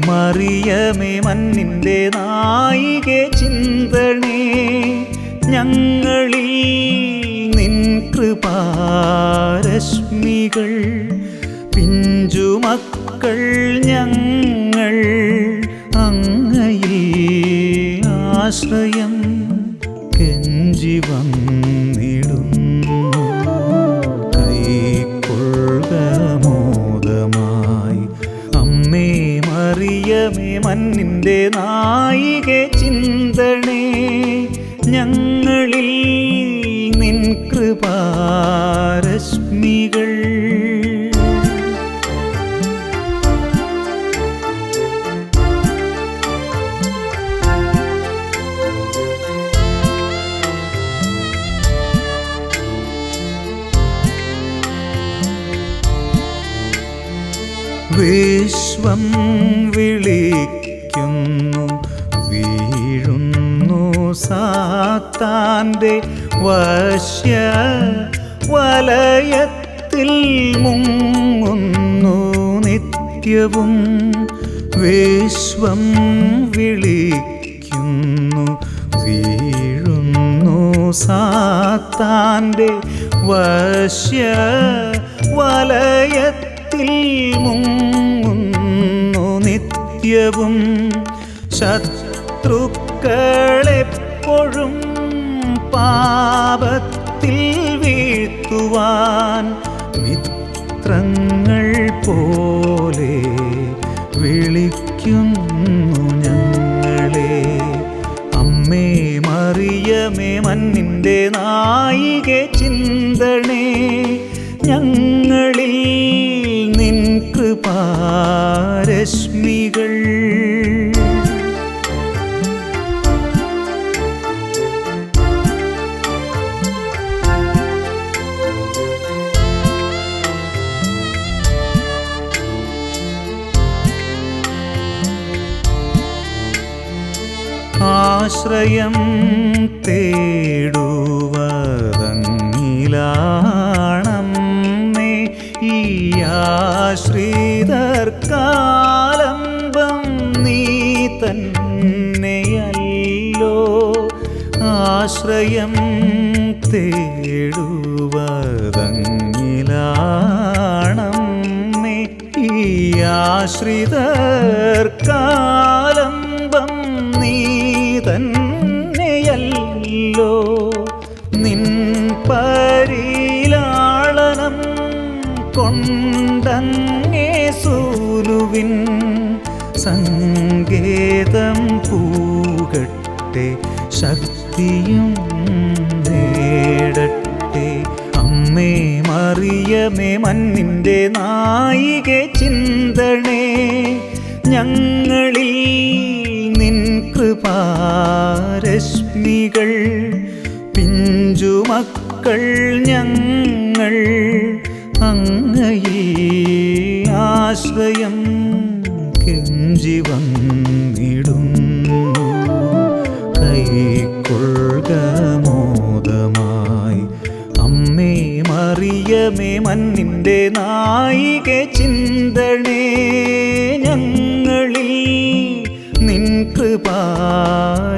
മറിയമേ മന്നിൻ്റെ നായികെ ചിന്തണേ ഞങ്ങളിൽ നിൻ കൃപാരശ്മികൾ പിഞ്ചുമക്കൾ ഞങ്ങൾ അങ്ങയിൽ ആശ്രയം കെഞ്ചി വന്നിടുന്നു കൈക്കൊള്ളുക മോദമായി അമ്മേ മറിയമേ മന്നിൻ്റെ നായികെ ചിന്തണേ ഞങ്ങളിൽ നിൻ കൃപാരശ്മികൾ വിശ്വം വിളിക്കുന്നു വീഴുന്നു സാത്താൻ്റെ വശ്യ വലയത്തിൽ മുങ്ങുന്നു നിത്യവും വിശ്വം വിളിക്കുന്നു വീഴുന്നു സാത്താൻ്റെ വശ്യ വലയത്തിൽ മുങ്ങുന്നു നിത്യവും ശത്രുക്കളെപ്പോഴും പാപത്തിൽ വീഴ്ത്തുവാൻ മിത്രങ്ങൾ പോലെ വിളിക്കുന്നു ഞങ്ങളെ അമ്മേ മറിയമേ മന്നിൻ്റെ നായികെ ചിന്തണേ ഞങ്ങളിൽ നിൻ കൃപാരശ്മികൾ ആശ്രയം തേടുവതങ്ങിലാണമ്മേ ഈ ആശ്രിതർക്കാലംബം നീ തന്നെയല്ലോ ആശ്രയം തേടുവതങ്ങിലാണമ്മേ ഈ ആശ്രിതർക്കാലംബം നീ തന്നെയല്ലോ നിൻ പരിലാളനം കൊണ്ടങ്ങേ സൂലുവിൻ സങ്കേതം പൂകട്ടെ ശക്തിയും നേടട്ടെ അമ്മേ മറിയമേ മന്നിൻ്റെ നായികെ ചിന്തണേ ഞങ്ങളിൽ നിൻ കൃപാരശ്മികൾ പിഞ്ചുമക്കൾ ഞങ്ങൾ അങ്ങയിൽ ആശ്രയം കെഞ്ചി വന്നിടുന്നു കൈക്കൊള്ളുക മോദമായി അമ്മേ മറിയമേ മന്നിൻ്റെ നായികെ ചിന്തണേ ഞങ്ങളിൽ നിൻ കൃപാ